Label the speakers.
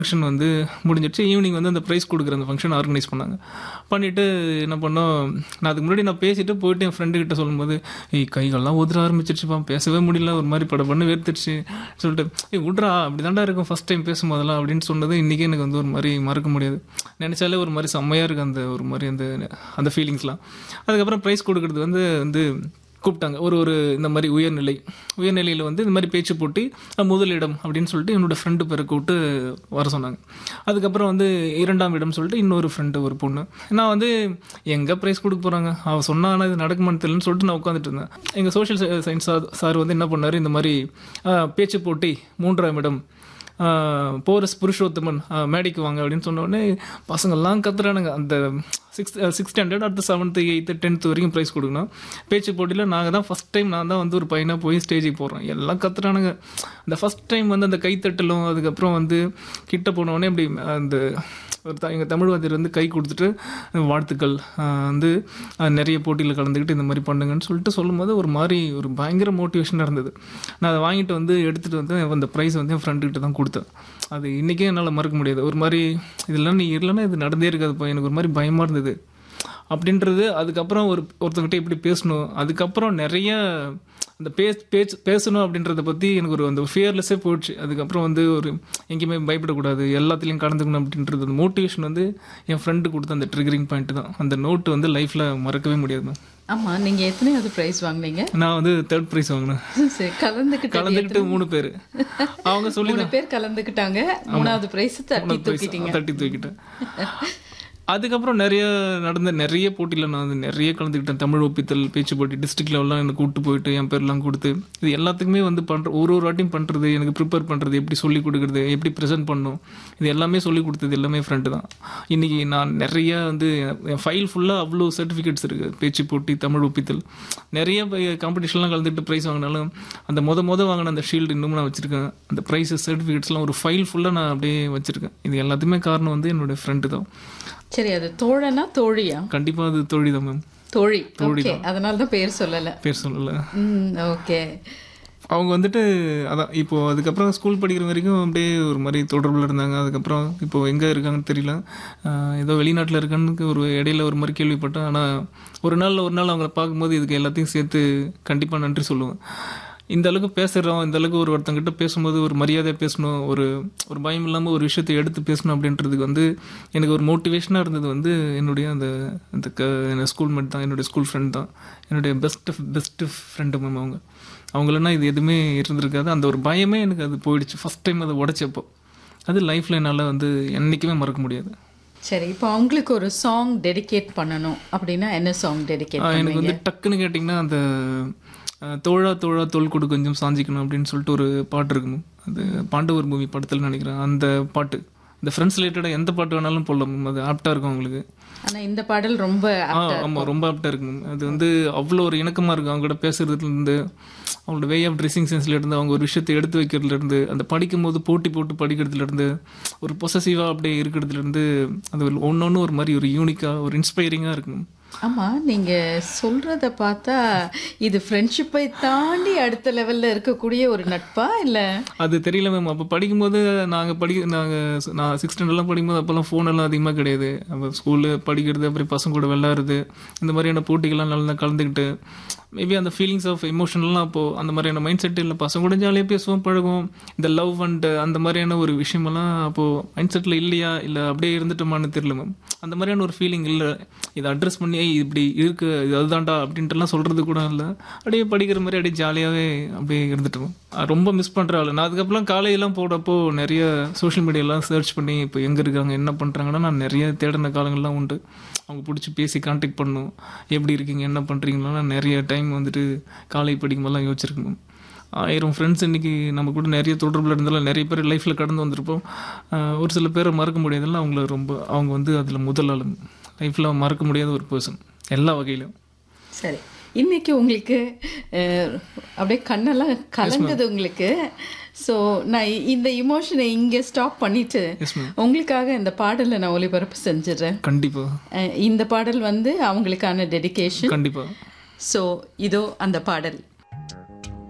Speaker 1: function வந்து முடிஞ்சிடுச்சு evening வந்து அந்த ப்ரைஸ் கொடுக்குற அந்த ஃபங்க்ஷன் ஆர்கனைஸ் பண்ணாங்க பண்ணிவிட்டு என்ன பண்ணோம் நான் அதுக்கு முன்னாடி நான் பேசிட்டு போயிட்டு என் ஃப்ரெண்டு கிட்ட சொல்லும்போது ஏய் கைகள்லாம் உதிர ஆரம்பிச்சிருச்சுப்பா பேசவே முடியல ஒரு மாதிரி பட பண்ணு வேர்த்துருச்சு சொல்லிட்டு ஏய் விட்றா அப்படி தாண்டா இருக்கும் ஃபஸ்ட் டைம் பேசும்போதெல்லாம் அப்படின்னு சொன்னது இன்றைக்கி எனக்கு வந்து ஒரு மாதிரி மறக்க முடியாது நினச்சாலே ஒரு மாதிரி செம்மையாக இருக்குது அந்த ஒரு மாதிரி அந்த அந்த ஃபீலிங்ஸ்லாம் அதுக்கப்புறம் ப்ரைஸ் கொடுக்குறது வந்து வந்து கூப்பிட்டாங்க ஒரு ஒரு இந்த மாதிரி உயர்நிலை உயர்நிலையில் வந்து இந்த மாதிரி பேச்சு போட்டி அஹ், முதலிடம் அப்படின்னு சொல்லிட்டு என்னோட ஃப்ரெண்டு பேரை கூப்பிட்டு வர சொன்னாங்க அதுக்கப்புறம் வந்து இரண்டாம் இடம் சொல்லிட்டு இன்னொரு ஃப்ரெண்டு ஒரு பொண்ணு நான் வந்து எங்கே ப்ரைஸ் கொடுக்க போகிறாங்க அவள் சொன்னா ஆனால் இது நடக்குமான்னு தெரியலன்னு சொல்லிட்டு நான் உட்காந்துட்டு இருந்தேன் எங்கள் சோஷியல் சயின்ஸ் சார் சார் வந்து என்ன பண்ணார் இந்த மாதிரி அஹ், பேச்சு போட்டி மூன்றாம் இடம் போரஸ் புருஷோத்தமன் ஆஹ் மேடைக்கு வாங்க அப்படின்னு சொன்ன உடனே பசங்கள்லாம் கத்துறானுங்க அந்த சிக்ஸ்த் சிக்ஸ் ஸ்டாண்டர்ட் அடுத்த செவன்த்து எயித்து டென்த்து வரைக்கும் ப்ரைஸ் கொடுக்கணும் பேச்சு போட்டியில் நாங்கள் தான் ஃபஸ்ட் டைம் நான் தான் வந்து ஒரு பையனாக போய் ஸ்டேஜுக்கு போடுறோம் எல்லாம் கத்துறானுங்க அந்த ஃபஸ்ட் டைம் வந்து அந்த கைத்தட்டலும் அதுக்கப்புறம் வந்து கிட்ட போன உடனே அப்படி அந்த ஒரு த எங்கள் தமிழ்வாதியர் வந்து கை கொடுத்துட்டு வாழ்த்துக்கள் ஆஹ் வந்து ஆஹ் நிறைய போட்டியில் கலந்துக்கிட்டு இந்த மாதிரி பண்ணுங்கன்னு சொல்லிட்டு சொல்லும்போது ஒரு மாதிரி ஒரு பயங்கர மோட்டிவேஷனாக இருந்தது நான் அதை வாங்கிட்டு வந்து எடுத்துகிட்டு வந்து அந்த ப்ரைஸ் வந்து என் ஃப்ரெண்டுக்கிட்ட தான் கொடுத்தேன் அது இன்றைக்கே என்னால் மறக்க முடியாது ஒரு மாதிரி இதெல்லாம் நீ இல்லைன்னா இது நடந்தே இருக்காதுப்பா எனக்கு ஒரு மாதிரி பயமாக இருந்தது அப்படின்றது அதுக்கப்புறம் ஒரு ஒருத்தங்கிட்ட எப்படி பேசணும் அதுக்கப்புறம் நிறைய அந்த பேஸ் பேச்சு பேசணும் அப்படின்றத பற்றி எனக்கு ஒரு அந்த ஃபியர்லெஸ்ஸே போயிடுச்சு அதுக்கப்புறம் வந்து ஒரு எங்கேயுமே பயப்படக்கூடாது எல்லாத்துலேயும் கலந்துக்கணும் அப்படின்றது அந்த மோட்டிவேஷன் வந்து என் ஃப்ரெண்டு கொடுத்த அந்த ட்ரிகரிங் பாயிண்ட் தான் அந்த நோட்டு வந்து லைஃப்பில் மறக்கவே முடியாது மேம்
Speaker 2: ஆமா நீங்க எத்தனையாவது பிரைஸ் வாங்குனீங்க
Speaker 1: நான் வந்து தேர்ட் ப்ரைஸ் வாங்கினேன்
Speaker 2: சரி கலந்துக்கிட்ட
Speaker 1: கலந்துக்கிட்டு மூணு பேர் அவங்க சொல்லி
Speaker 2: மூணு பேர் கலந்துக்கிட்டாங்க மூணாவது பிரைஸ் தட்டி தூக்கிட்டீங்க
Speaker 1: தட்டி தூக்கிட்டேன் அதுக்கப்புறம் நிறைய நடந்த நிறைய போட்டியில் நான் வந்து நிறைய கலந்துக்கிட்டேன் தமிழ் ஒப்பித்தல் பேச்சு போட்டி டிஸ்ட்ரிக்ட் லெவல்லாம் எனக்கு கூப்பிட்டு போயிட்டு என் பேர்லாம் கொடுத்து இது எல்லாத்துக்குமே வந்து பண்ணுற ஒரு ஒரு வாட்டியும் பண்ணுறது எனக்கு ப்ரிப்பேர் பண்ணுறது எப்படி சொல்லி கொடுக்குறது எப்படி ப்ரெசென்ட் பண்ணணும் இது எல்லாமே சொல்லி கொடுத்தது எல்லாமே ஃப்ரெண்டு தான் இன்றைக்கி நான் நிறைய வந்து என் ஃபைல் ஃபுல்லாக அவ்வளோ சர்டிஃபிகேட்ஸ் இருக்குது பேச்சு போட்டி தமிழ் ஒப்பித்தல் நிறைய காம்படிஷன்லாம் கலந்துக்கிட்டு ப்ரைஸ் வாங்கினாலும் அந்த மொத மொத வாங்கின அந்த ஷீல்டு இன்னும் நான் வச்சுருக்கேன் அந்த ப்ரைஸஸ் சர்டிஃபிகேட்ஸ்லாம் ஒரு ஃபைல் ஃபுல்லாக நான் அப்படியே வச்சுருக்கேன் இது எல்லாத்துக்குமே காரணம் வந்து என்னோட ஃப்ரெண்டு தான்
Speaker 2: சரி அது தோழனா தோழியா
Speaker 1: கண்டிப்பாக அது தோழி தான் மேம்
Speaker 2: தோழி ஓகே அதனால தான் பேர் சொல்லல
Speaker 1: பேர் சொல்லலை
Speaker 2: ம் ஓகே
Speaker 1: அவங்க வந்துட்டு அதான் இப்போ அதுக்கப்புறம் ஸ்கூல் படிக்கிற வரைக்கும் அப்படியே ஒரு மாதிரி தொடர்பில் இருந்தாங்க அதுக்கப்புறம் இப்போ எங்கே இருக்காங்கன்னு தெரியல ஆஹ் ஏதோ வெளிநாட்டில் இருக்கான்னு ஒரு இடையில ஒரு மாதிரி கேள்விப்பட்டேன் ஆனால் ஒரு நாள் ஒரு நாள் அவங்கள பார்க்கும்போது இதுக்கு எல்லாத்தையும் சேர்த்து கண்டிப்பாக நன்றி சொல்லுவேன் இந்த அளவுக்கு பேசுகிறோம் இந்த அளவுக்கு ஒரு ஒருத்தங்கிட்ட பேசும்போது ஒரு மரியாதையாக பேசணும் ஒரு ஒரு பயம் இல்லாமல் ஒரு விஷயத்தை எடுத்து பேசணும் அப்படின்றதுக்கு வந்து எனக்கு ஒரு மோட்டிவேஷனாக இருந்தது வந்து என்னுடைய அந்த அந்த க ஸ்கூல் மேட் தான் என்னுடைய ஸ்கூல் ஃப்ரெண்ட் தான் என்னுடைய பெஸ்ட் பெஸ்ட்டு ஃப்ரெண்டு மேம் அவங்க அவங்களனா இது எதுவுமே இருந்திருக்காது அந்த ஒரு பயமே எனக்கு அது போயிடுச்சு ஃபஸ்ட் டைம் அதை உடைச்சப்போ அது லைஃப்பில் என்னால் வந்து என்றைக்குமே மறக்க முடியாது
Speaker 2: சரி இப்போ அவங்களுக்கு ஒரு சாங் டெடிகேட் பண்ணணும் அப்படின்னா என்ன சாங் டெடிகேட்
Speaker 1: ஆஹ் எனக்கு வந்து டக்குன்னு கேட்டிங்கன்னா அந்த ஆஹ் தோழா தோழா தோல் கொடு கொஞ்சம் சாஞ்சிக்கணும் அப்படின்னு சொல்லிட்டு ஒரு பாட்டு இருக்கணும் அது பாண்டவர் மூவி படத்தில் நினைக்கிறேன் அந்த பாட்டு இந்த ஃப்ரெண்ட்ஸ் ரிலேட்டடாக எந்த பாட்டு வேணாலும் போடலாம் அது ஆப்டாக இருக்கும் அவங்களுக்கு
Speaker 2: ஆனா இந்த பாடல் ரொம்ப
Speaker 1: ஆ ஆமாம் ரொம்ப ஆப்டாக இருக்கும் அது வந்து அவ்வளோ ஒரு இணக்கமாக இருக்கும் அவங்க கூட பேசுறதுலேருந்து அவங்களோட வே ஆஃப் ட்ரெஸ்ஸிங் சென்ஸ்லேருந்து அவங்க ஒரு விஷயத்தை எடுத்து வைக்கிறதுலேருந்து அந்த படிக்கும்போது போட்டி போட்டு படிக்கிறதுலேருந்து ஒரு பொசசிவாக அப்படியே இருக்கிறதுலேருந்து அது ஒன்று ஒன்று ஒரு மாதிரி ஒரு யூனிக்காக ஒரு இன்ஸ்பைரிங்காக இருக்கும்
Speaker 2: ஆமா நீங்க சொல்றத பார்த்தா இது ஃப்ரெண்ட்ஷிப்பை தாண்டி அடுத்த லெவல்ல இருக்கக்கூடிய ஒரு நட்பா இல்ல
Speaker 1: அது தெரியல மேம் அப்போ படிக்கும்போது நாங்கள் படி நாங்கள் நான் சிக்ஸ் ஸ்டாண்டர்ட்லாம் படிக்கும்போது அப்போல்லாம் ஃபோன் எல்லாம் அதிகமாக கிடையாது அப்போ ஸ்கூலில் படிக்கிறது அப்புறம் பசங்க கூட விளையாடுறது இந்த மாதிரியான போட்டிகள்லாம் நல்லா கலந்துக்கிட்டு மேபி அந்த ஃபீலிங்ஸ் ஆஃப் எமோஷனல்லாம் அப்போது அந்த மாதிரியான மைண்ட் செட் இல்லை பசங்க கூட ஜாலியாக பேசுவோம் பழகுவோம் இந்த லவ் அண்ட் அந்த மாதிரியான ஒரு விஷயமெல்லாம் அப்போது மைண்ட் செட்டில் இல்லையா இல்லை அப்படியே இருந்துட்டோமான்னு தெரியல மேம் அந்த மாதிரியான ஒரு ஃபீலிங் இல்லை இதை அட்ரஸ் பண்ணி "ஏய், இப்படி இருக்கு இது அதுதான்டா அப்படின்ட்டுலாம் சொல்கிறது கூட இல்லை அப்படியே படிக்கிற மாதிரி அப்படியே ஜாலியாகவே அப்படியே இருந்துட்டோம் ரொம்ப மிஸ் பண்ணுற ஆள் நான் அதுக்கப்புறம் காலையெல்லாம் போடுறப்போ நிறைய சோஷியல் மீடியாலாம் சர்ச் பண்ணி இப்போ எங்கே இருக்காங்க என்ன பண்ணுறாங்கன்னா நான் நிறைய தேடின காலங்கள்லாம் உண்டு அவங்க பிடிச்சி பேசி கான்டாக்ட் பண்ணணும் எப்படி இருக்கீங்க என்ன பண்ணுறீங்களா நான் நிறைய டைம் வந்துட்டு காலை படிக்கும்போதெல்லாம் யோசிச்சிருக்கேன் மேம் ஆயிரம் ஃப்ரெண்ட்ஸ் இன்றைக்கி நம்ம கூட நிறைய தொடர்பில் இருந்தாலும் நிறைய பேர் லைஃப்பில் கடந்து வந்திருப்போம் ஆஹ் ஒரு சில பேரை மறக்க முடியாதுல்ல அவங்கள ரொம்ப அவங்க வந்து அதில் முதல் ஆளு லைஃப்பில் மறக்க முடியாத ஒரு பர்சன் எல்லா வகையிலும்
Speaker 2: சரி இன்னைக்கு உங்களுக்கு அஹ், அப்படியே கண்ணெல்லாம் கலங்குது உங்களுக்கு ஸோ நான் இ- இந்த இமோஷனை இங்கே ஸ்டாப் பண்ணிட்டு
Speaker 1: எஸ் மேம்
Speaker 2: உங்களுக்காக இந்த பாடலை நான் ஒளிபரப்பு செஞ்சிடுறேன்
Speaker 1: கண்டிப்பாக
Speaker 2: அஹ், இந்த பாடல் வந்து அவங்களுக்கான டெடிகேஷன்
Speaker 1: கண்டிப்பாக
Speaker 2: ஸோ இதோ அந்த பாடல்